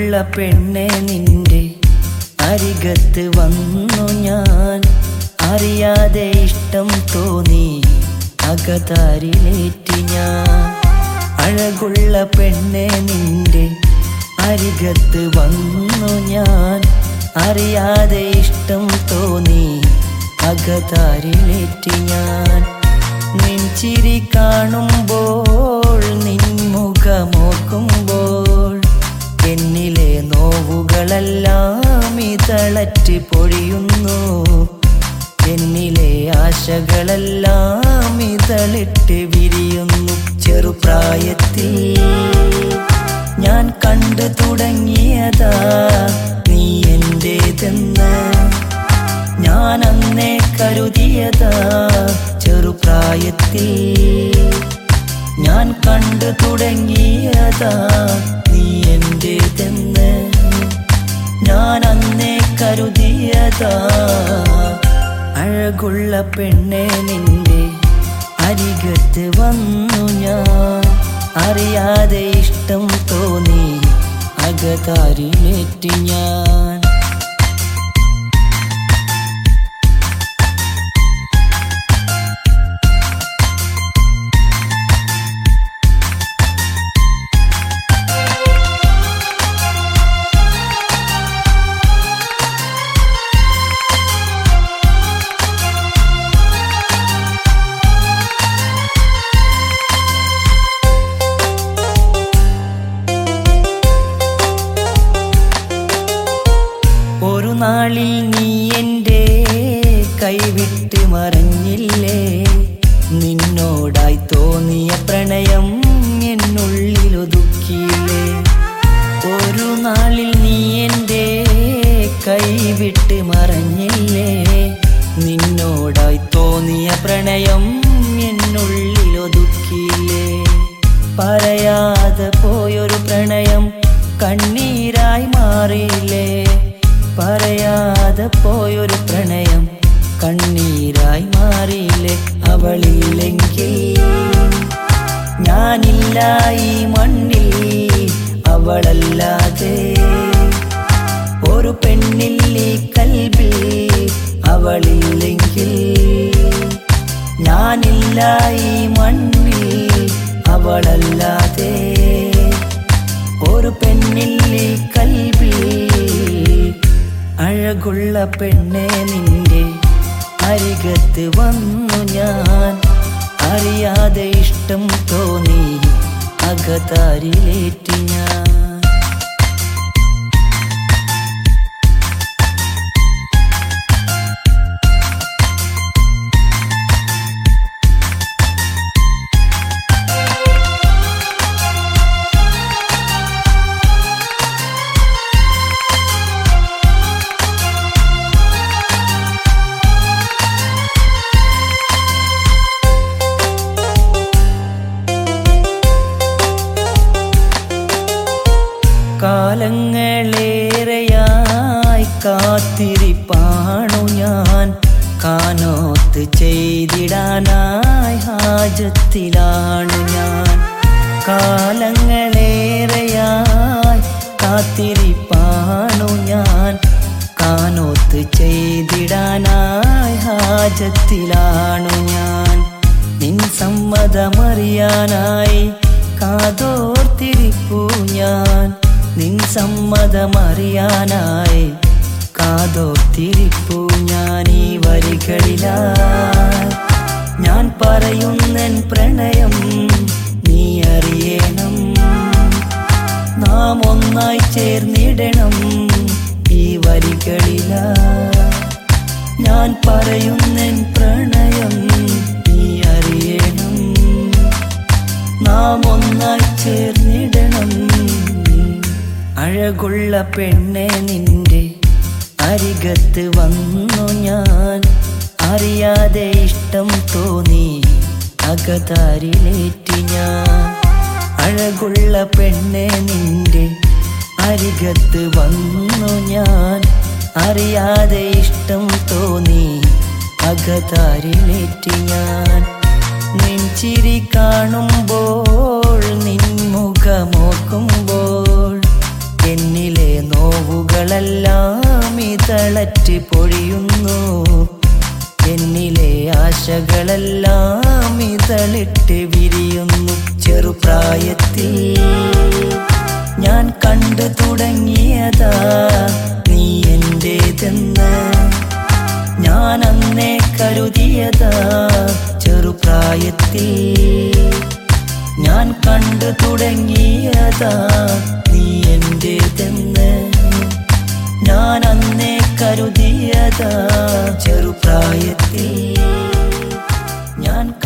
അഴകുള്ള പെണ്ണെ നിന്റെ അരികത്ത് വന്നു ഞാൻ അറിയാതെ ഇഷ്ടം തോന്നി അകതാരിലേറ്റി ഞാൻ അഴകുള്ള പെണ്ണെ നിന്റെ അരികത്ത് വന്നു ഞാൻ അറിയാതെ ഇഷ്ടം തോന്നി അകതാരിലേറ്റി ഞാൻ നിൻചിരി കാണുമ്പോൾ നിൻമുഖമോക്കുമ്പോൾ എന്നിലെ നോവുകളെല്ലാം ഇതളറ്റ് പൊഴിയുന്നു എന്നിലെ ആശകളെല്ലാം ഇതളിട്ട് വിരിയുന്നു ചെറുപ്രായത്തിൽ ഞാൻ കണ്ടു തുടങ്ങിയതാ നീ എന്റേതെന്ന് ഞാൻ അന്നേ കരുതിയതാ ചെറുപ്രായത്തിൽ ഞാൻ കണ്ടു തുടങ്ങിയതാ നീ എന്റേതെന്ന് ഞാൻ അന്നേ കരുതിയതാ അഴകുള്ള പെണ്ണെ നിന്റെ അരികത്ത് വന്നു ഞാൻ അറിയാതെ ഇഷ്ടം തോന്നി അകതാരിലേറ്റി ഞാൻ ഒരു നാളിൽ നീ എൻ്റെ കൈവിട്ട് മറഞ്ഞില്ലേ നിന്നോടായി തോന്നിയ പ്രണയം എന്നുള്ളിൽ ഒതുക്കിയില്ലേ ഒരു നാളിൽ നീ എൻ്റെ കൈവിട്ട് മറഞ്ഞില്ലേ നിന്നോടായി തോന്നിയ പ്രണയം എന്നുള്ളിൽ ഒതുക്കിയില്ലേ പറയാതെ പോയൊരു പ്രണയം കണ്ണീരായി മാറിയില്ലേ പറയാതെ പോയൊരു പ്രണയം കണ്ണീരായി മാറിയില്ലേ അവളില്ലെങ്കിൽ ഞാനില്ല ഈ മണ്ണിൽ അവളല്ലാതെ ഒരു പെണ്ണിൽ ഈ കൽബിൽ അവളില്ലെങ്കിൽ ഞാനില്ല ഈ മണ്ണിൽ അവളല്ലാതെ ഒരു പെണ്ണിൽ ഈ കൽബിൽ അഴകുള്ള പെണ്ണെ നിന്റെ അരികത്ത് വന്നു ഞാൻ അറിയാതെ ഇഷ്ടം തോന്നി അകതാരിലേറ്റി ഞാൻ കാലങ്ങളേറെയായി കാത്തിരിപ്പാണു ഞാൻ കാനോത്ത് ചെയ്തിടാനായി ഹാജത്തിലാണു ഞാൻ കാലങ്ങളേറെയായി കാത്തിരിപ്പാണു ഞാൻ കാനോത്ത് ചെയ്തിടാനായി ഹാജത്തിലാണു ഞാൻ നിൻ സമ്മതമറിയാനായി കാതോർത്തിരിപ്പു ഞാൻ നിൻ സമ്മതമറിയാനായി കാതോർത്തിരിപ്പു ഞാൻ ഈ വരികളിലായി ഞാൻ പറയുന്നൻ പ്രണയം നീ അറിയണം നാം ഒന്നായി ചേർന്നിടണം ഈ വരികളിലായി ഞാൻ പറയുന്നൻ പ്രണയം നീ അറിയണം നാം ഒന്നായി ചേർന്നിടണം അഴകുള്ള പെണ്ണെ നിന്റെ അരികത്ത് വന്നു ഞാൻ അറിയാതെ ഇഷ്ടം തോന്നി അകതാരിലേറ്റി ഞാൻ അഴകുള്ള പെണ്ണെ നിന്റെ അരികത്ത് വന്നു ഞാൻ അറിയാതെ ഇഷ്ടം തോന്നി അകതാരിലേറ്റി ഞാൻ നിൻചിരി കാണുമ്പോൾ നിൻമുഖമോക്കുമ്പോൾ എന്നിലെ ആശകളെല്ലാം ഇതളറ്റ് പൊഴിയുന്നു എന്നിലെ ആശകളെല്ലാം ഇതളിട്ട് വിരിയുന്നു ചെറുപ്രായത്തിൽ ഞാൻ കണ്ടു തുടങ്ങിയതാ നീ എന്റേതെന്ന് ഞാൻ അന്നേ കരുതിയതാ ചെറുപ്രായത്തിൽ ഞാൻ കണ്ടു തുടങ്ങിയതാ നീ എന്റേതെന്ന് ഞാൻ അന്നേ കരുതിയതാ ചെറുപ്രായത്തിൽ ഞാൻ